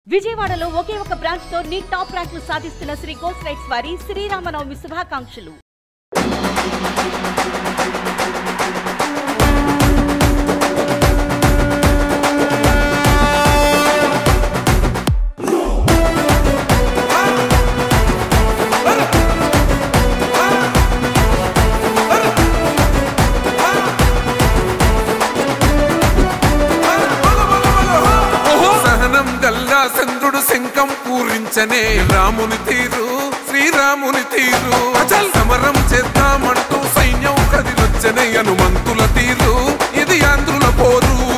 విజయవాడలో ఒకే ఒక బ్రాంచ్ తో నీట్ టాప్ ర్యాంకులు సాధిస్తున్న శ్రీ గోస్ రైట్స్ వారి శ్రీరామనవమి శుభాకాంక్షలు సహనం గల్లా చంద్రుడు శంఖం పూరించనే రాముని తీరు శ్రీరాముని తీరు అచల్ సమరం చేద్దామంటూ సైన్యం కదిలొచ్చనే హనుమంతుల తీరు ఇది ఆంధ్రుల పోరు